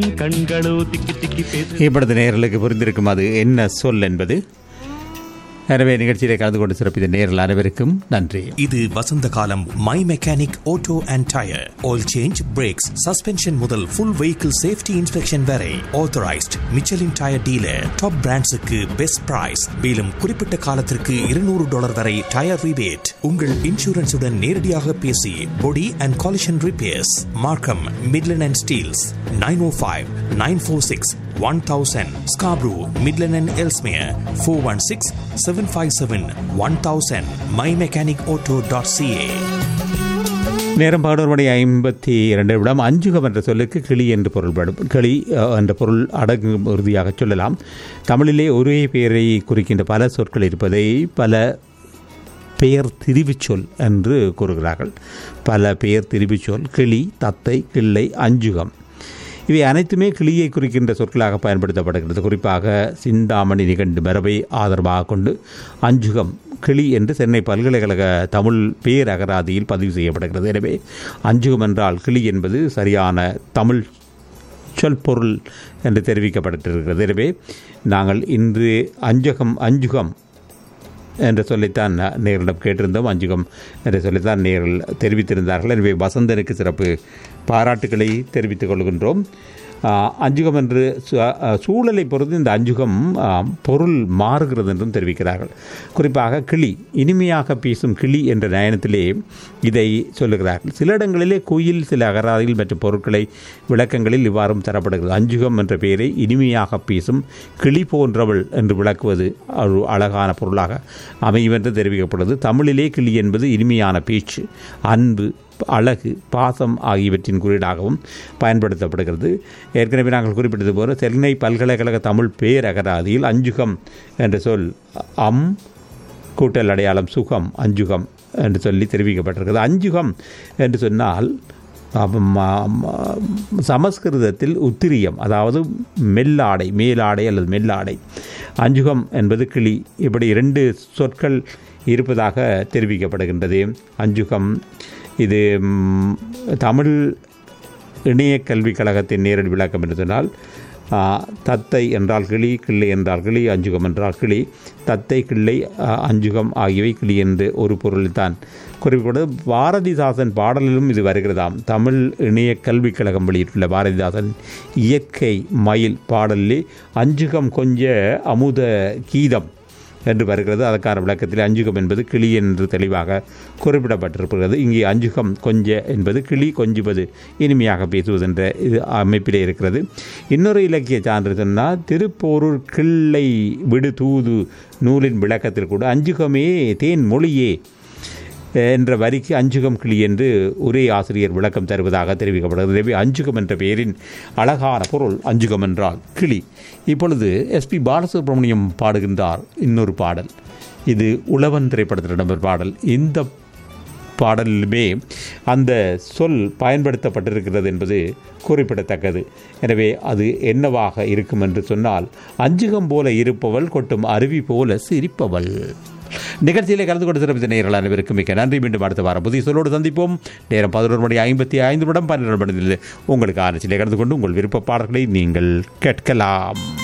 கண்களோ திக்கி திக்கி பேசு இப்பொழுது நேயர்களுக்கு புரிந்திருக்கும் அது என்ன சொல் என்பது எனவே நிகழ்ச்சியிலே கலந்து கொண்டு சிறப்பித்த நேரில் அனைவருக்கும் நன்றி இது வசந்த காலம் my mechanic auto and tyre oil change brakes suspension முதல் ஃபுல் வெஹிக்கிள் சேஃப்டி இன்ஸ்பெக்ஷன் வரை authorised Michelin tyre dealer top பிராண்ட்ஸுக்கு பெஸ்ட் பிரைஸ் மேலும் குறிப்பிட்ட காலத்திற்கு இருநூறு டாலர் வரை டயர் ரிபேட் உங்கள் இன்சூரன்ஸுடன் நேரடியாக பேசி body and collision repairs Markham Midland and Steeles nine O five nine four six one thousand Scarborough Midland and Ellesmere four one six seven five seven one thousand my mechanic auto dot CA நேரம் பதினோரு மணி ஐம்பத்தி இரண்டு நிமிடம் அஞ்சுகம் என்ற சொல்லுக்கு கிளி என்று பொருள்படும் கிளி அஹ், என்ற பொருள் அடங்கும் உறுதியாக சொல்லலாம் தமிழிலே ஒரே பெயரை குறிக்கின்ற பல சொற்கள் இருப்பதை பல பெயர் திரிவுச் சொல் என்று கூறுகிறார்கள் பல பெயர் திரிவுச் சொல் கிளி தத்தை கிள்ளை அஞ்சுகம் இவை அனைத்துமே கிளியை குறிக்கின்ற சொற்களாக பயன்படுத்தப்படுகிறது குறிப்பாக சிந்தாமணி நிகண்டு மரபை ஆதரவாக கொண்டு அஞ்சுகம் கிளி என்று சென்னை பல்கலைக்கழக தமிழ் பேரகராதியில் பதிவு செய்யப்படுகிறது எனவே அஞ்சுகம் என்றால் கிளி என்பது சரியான தமிழ் சொல் பொருள் என்று தெரிவிக்கப்பட்டிருக்கிறது எனவே நாங்கள் இன்று அஞ்சகம் அஞ்சுகம் என்ற சொல்லித்தான் நேரிடம் கேட்டிருந்தோம் அஞ்சுகம் என்ற சொல்லித்தான் நேரில் தெரிவித்திருந்தார்கள் எனவே வசந்தனுக்கு சிறப்பு பாராட்டுக்களை தெரிவித்துக் கொள்கின்றோம் ஆஹ், அஞ்சுகம் என்று சு- ஆஹ், சூழலை பொறுத்து இந்த அஞ்சுகம் ஆஹ், பொருள் மாறுகிறது என்றும் தெரிவிக்கிறார்கள் குறிப்பாக கிளி இனிமையாக பேசும் கிளி என்ற நயனத்திலே இதை சொல்லுகிறார்கள் சில இடங்களிலே குயில் சில அகராதிகள் மற்றும் பொருட்களை விளக்கங்களில் இவ்வாறும் தரப்படுகிறது அஞ்சுகம் என்ற பெயரை இனிமையாக பேசும் கிளி போன்றவள் என்று விளக்குவது ஒரு அழகான பொருளாக அமையும் என்று தெரிவிக்கப்படுது தமிழிலே கிளி என்பது இனிமையான பேச்சு அன்பு அழகு பாசம் ஆகியவற்றின் குறியீடாகவும் பயன்படுத்தப்படுகிறது ஏற்கனவே நாங்கள் குறிப்பிட்டது போல சென்னை பல்கலைக்கழக தமிழ் பேரகராதியில் அஞ்சுகம் என்ற சொல் அம் கூட்டல் அடையாளம் சுகம் அஞ்சுகம் என்று சொல்லி தெரிவிக்கப்பட்டிருக்கிறது அஞ்சுகம் என்று சொன்னால் அப்ப ம- ம- சமஸ்கிருதத்தில் உத்திரியம் அதாவது மெல்லாடை மேலாடை அல்லது மெல்லாடை அஞ்சுகம் என்பது கிளி இப்படி இரண்டு சொற்கள் இருப்பதாக தெரிவிக்கப்படுகின்றது அஞ்சுகம் இது ம், தமிழ் இணைய கல்விக் கழகத்தின் நேரடி விளக்கம் என்று சொன்னால் ஆ, தத்தை என்றால் கிளி கிள்ளை என்றால் கிளி அஞ்சுகம் என்றால் கிளி தத்தை கிள்ளை ஆ, அஞ்சுகம் ஆகியவை கிளி என்று ஒரு பொருளில் தான் குறிப்பிட்டது பாரதிதாசன் பாடலிலும் இது வருகிறதாம் தமிழ் இணைய கல்விக் கழகம் வெளியிட்டுள்ள பாரதிதாசன் இயற்கை மயில் பாடலிலே அஞ்சுகம் கொஞ்ச அமுத கீதம் என்று வருகிறது அதற்கான விளக்கத்தில் அஞ்சுகம் என்பது கிளி என்று தெளிவாக குறிப்பிடப்பட்டிருக்கிறது இங்கே அஞ்சுகம் கொஞ்ச என்பது கிளி கொஞ்சுவது இனிமையாக பேசுவது என்ற இது அமைப்பிலே இருக்கிறது இன்னொரு இலக்கிய சான்று சொன்னால் திருப்போரூர் கிள்ளை விடு தூது நூலின் விளக்கத்தில் கூட அஞ்சுகமே தேன் மொழியே என்ற வரிக்கு அஞ்சுகம் கிளி என்று ஒரே ஆசிரியர் விளக்கம் தருவதாக தெரிவிக்கப்படுகிறது எனவே அஞ்சுகம் என்ற பெயரின் அழகான பொருள் அஞ்சுகம் என்றால் கிளி இப்பொழுது எஸ்பி பாலசுப்ரமணியம் பாடுகின்றார் இன்னொரு பாடல் இது உழவன் திரைப்படத்தில் இடம்பெறும் பாடல் இந்த பாடலிலுமே அந்த சொல் பயன்படுத்தப்பட்டிருக்கிறது என்பது குறிப்பிடத்தக்கது எனவே அது என்னவாக இருக்கும் என்று சொன்னால் அஞ்சுகம் போல இருப்பவள் கொட்டும் அருவி போல சிரிப்பவள் நிகழ்ச்சியிலே கலந்து கொண்டு சிறப்பித்த நேர்கள் அனைவருக்கும் மிக்க நன்றி மீண்டும் அடுத்த வாரம் புதிய சொல்லோடு சந்திப்போம் நேரம் பதினோரு மணி ஐம்பத்தி ஐந்து நிமிடம் பன்னிரண்டு மணியில் உங்களுக்கு ஆரம்பிச்சிலே கலந்து கொண்டு உங்கள் விருப்ப பாடல்களை நீங்கள் கேட்கலாம்